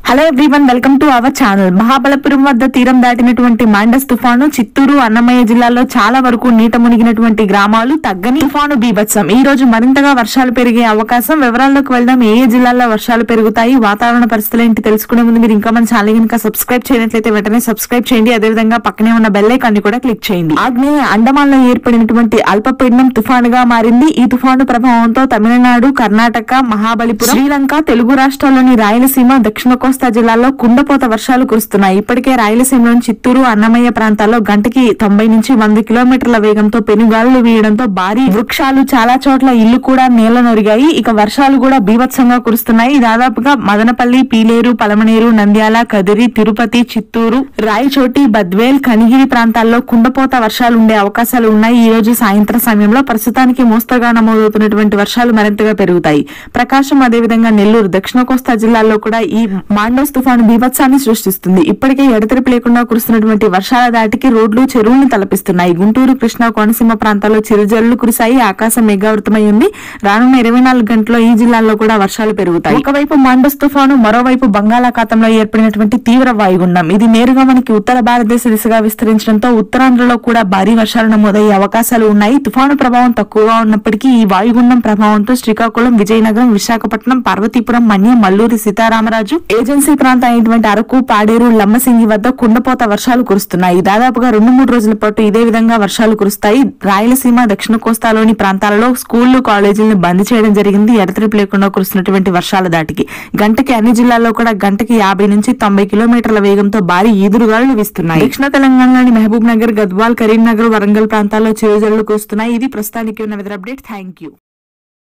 hello everyone welcome to our channel Mahabalipuram వద్ద తీరం దాటినటువంటి Mandous తుఫాను చిత్తూరు అన్నమయ్య జిల్లాలో చాలా వరకు నీట మునిగినటువంటి గ్రామాలు తగ్గని తుఫాను బీభత్సం ఈ రోజు మరింతగా వర్షాలు పెరిగే అవకాశం వివరాల్లోకి వెళ్దాం ఏ ఏ జిల్లాల్లో వర్షాలు పెరుగుతాయి వాతావరణ పరిస్థితులు ఏంటి తెలుసుకునే ముందు మీరు ఇంకా మన ఛానల్ కనుక సబ్స్క్రైబ్ చేయనట్లయితే వెంటనే సబ్స్క్రైబ్ చేయండి అదేవిధంగా పక్కనే ఉన్న బెల్ ఐకాన్ ని కూడా క్లిక్ చేయండి ఆగ్నేయ అండమాన్ లో ఏర్పడినటువంటి అల్పపీడనం తుఫానుగా మారింది ఈ తుఫాను ప్రభావంతో తమిళనాడు కర్ణాటక మహాబలిపురం శ్రీలంక తెలుగు రాష్ట్రాల్లోని రాయలసీమ దక్షిణ కోస్తా జిల్లాల్లో కుండపోత వర్షాలు కురుస్తున్నాయి ఇప్పటికే రాయలసీమలోని చిత్తూరు అన్నమయ్య ప్రాంతాల్లో గంటకి తొంభై నుంచి వంద కిలోమీటర్ల వేగంతో పెనుగాలులు వీయడంతో భారీ వృక్షాలు చాలా చోట్ల ఇల్లు కూడా నేల నొరిగాయి ఇక వర్షాలు కూడా బీభత్సంగా కురుస్తున్నాయి దాదాపుగా మదనపల్లి పీలేరు పలమనేరు నంద్యాల కదిరి తిరుపతి చిత్తూరు రాయచోటి బద్వేల్ కనిగిరి ప్రాంతాల్లో కుండపోత వర్షాలు ఉండే అవకాశాలు ఉన్నాయి ఈ రోజు సాయంత్రం సమయంలో ప్రస్తుతానికి మోస్తరుగా నమోదవుతున్నటువంటి వర్షాలు మరింతగా పెరుగుతాయి ప్రకాశం అదేవిధంగా నెల్లూరు దక్షిణ కోస్తా జిల్లాల్లో కూడా ఈ మాండోస్ తుఫాను బీభత్సాన్ని సృష్టిస్తుంది ఇప్పటికే ఎడతెరిపి లేకుండా కురుస్తున్నటువంటి వర్షాల దాటికి రోడ్లు చెరువులను తలపిస్తున్నాయి గుంటూరు కృష్ణా కోనసీమ ప్రాంతాల్లో చిరుజల్లు కురిశాయి ఆకాశం మేఘావృతమై ఉంది రానున్న ఇరవై నాలుగు గంటల్లో ఈ జిల్లాల్లో కూడా వర్షాలు పెరుగుతాయి ఒకవైపు మాండోస్ తుఫాను మరోవైపు బంగాళాఖాతంలో ఏర్పడినటువంటి తీవ్ర వాయుగుండం ఇది నేరుగా మనకి ఉత్తర భారతదేశ దిశగా విస్తరించడంతో ఉత్తరాంధ్రలో కూడా భారీ వర్షాలు నమోదయ్యే అవకాశాలు ఉన్నాయి తుఫాను ప్రభావం తక్కువగా ఉన్నప్పటికీ ఈ వాయుగుండం ప్రభావంతో శ్రీకాకుళం విజయనగరం విశాఖపట్నం పార్వతీపురం మన్యం మల్లూరి సీతారామరాజు ఏజెన్సీ ప్రాంతం అయినటువంటి అరకు పాడేరు లమ్మసింగి వద్ద కుండపోత వర్షాలు కురుస్తున్నాయి దాదాపుగా రెండు మూడు రోజుల పాటు ఇదే విధంగా వర్షాలు కురుస్తాయి రాయలసీమ దక్షిణ కోస్తాలోని ప్రాంతాలలో స్కూళ్లు కాలేజీలను బంద్ చేయడం జరిగింది ఎడతెరిపి లేకుండా కురుస్తున్నటువంటి వర్షాల దాటికి గంటకి అన్ని జిల్లాల్లో కూడా గంటకి యాభై నుంచి తొంభై కిలోమీటర్ల వేగంతో భారీ ఈదురుగాలు వీస్తున్నాయి దక్షిణ తెలంగాణలోని మహబూబ్ నగర్ గద్వాల్ కరీంనగర్ వరంగల్ ప్రాంతాల్లో చిరుజల్లు కురుస్తున్నాయి ఇది ప్రస్తుతానికి ఉన్న వెదర్ అప్డేట్ థ్యాంక్ యూ